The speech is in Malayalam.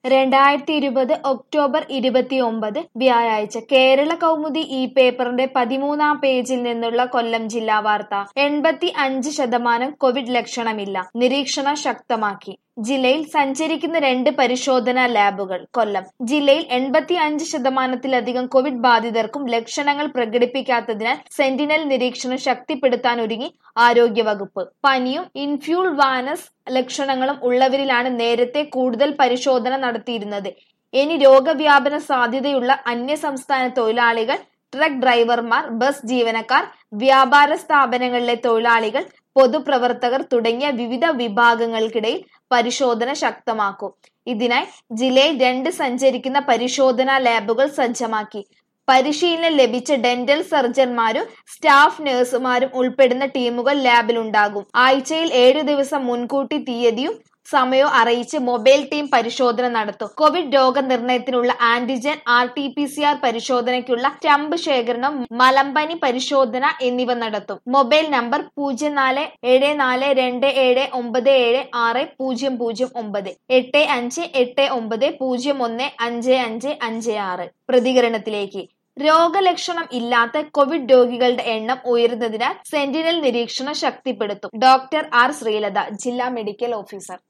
രണ്ടായിരത്തി ഇരുപത് ഒക്ടോബർ ഇരുപത്തിയൊമ്പത് വ്യാഴാഴ്ച കേരള കൗമുദി ഈ പേപ്പറിന്റെ പതിമൂന്നാം പേജിൽ നിന്നുള്ള കൊല്ലം ജില്ലാ വാർത്ത എൺപത്തി അഞ്ച് ശതമാനം കോവിഡ് ലക്ഷണമില്ല നിരീക്ഷണം ശക്തമാക്കി ജില്ലയിൽ സഞ്ചരിക്കുന്ന രണ്ട് പരിശോധനാ ലാബുകൾ കൊല്ലം ജില്ലയിൽ എൺപത്തി അഞ്ച് ശതമാനത്തിലധികം കോവിഡ് ബാധിതർക്കും ലക്ഷണങ്ങൾ പ്രകടിപ്പിക്കാത്തതിനാൽ സെന്റിനൽ നിരീക്ഷണം ശക്തിപ്പെടുത്താൻ ഒരുങ്ങി ആരോഗ്യവകുപ്പ് പനിയും ഇൻഫ്യൂൾ വാനസ് ലക്ഷണങ്ങളും ഉള്ളവരിലാണ് നേരത്തെ കൂടുതൽ പരിശോധന നടത്തിയിരുന്നത് ഇനി രോഗവ്യാപന സാധ്യതയുള്ള അന്യസംസ്ഥാന തൊഴിലാളികൾ ട്രക്ക് ഡ്രൈവർമാർ ബസ് ജീവനക്കാർ വ്യാപാര സ്ഥാപനങ്ങളിലെ തൊഴിലാളികൾ പൊതുപ്രവർത്തകർ തുടങ്ങിയ വിവിധ വിഭാഗങ്ങൾക്കിടയിൽ പരിശോധന ശക്തമാക്കും ഇതിനായി ജില്ലയിൽ രണ്ട് സഞ്ചരിക്കുന്ന പരിശോധനാ ലാബുകൾ സജ്ജമാക്കി പരിശീലനം ലഭിച്ച ഡെന്റൽ സർജൻമാരും സ്റ്റാഫ് നഴ്സുമാരും ഉൾപ്പെടുന്ന ടീമുകൾ ലാബിലുണ്ടാകും ആഴ്ചയിൽ ഏഴു ദിവസം മുൻകൂട്ടി തീയതിയും സമയവും അറിയിച്ച് മൊബൈൽ ടീം പരിശോധന നടത്തും കോവിഡ് രോഗനിർണയത്തിനുള്ള antigen R T P C R പരിശോധനയ്ക്കുള്ള സ്റ്റംപ് ശേഖരണം മലമ്പനി പരിശോധന എന്നിവ നടത്തും മൊബൈൽ നമ്പർ പൂജ്യം നാല് ഏഴ് നാല് രണ്ട് ഏഴ് ഒമ്പത് ഏഴ് ആറ് പൂജ്യം പൂജ്യം ഒമ്പത് എട്ട് അഞ്ച് എട്ട് ഒമ്പത് പൂജ്യം ഒന്ന് അഞ്ച് അഞ്ച് അഞ്ച് ആറ് പ്രതികരണത്തിലേക്ക് രോഗലക്ഷണം ഇല്ലാത്ത കോവിഡ് രോഗികളുടെ എണ്ണം ഉയരുന്നതിനാൽ സെന്റിനൽ നിരീക്ഷണം ശക്തിപ്പെടുത്തും ഡോക്ടർ ആർ ശ്രീലത ജില്ലാ മെഡിക്കൽ ഓഫീസർ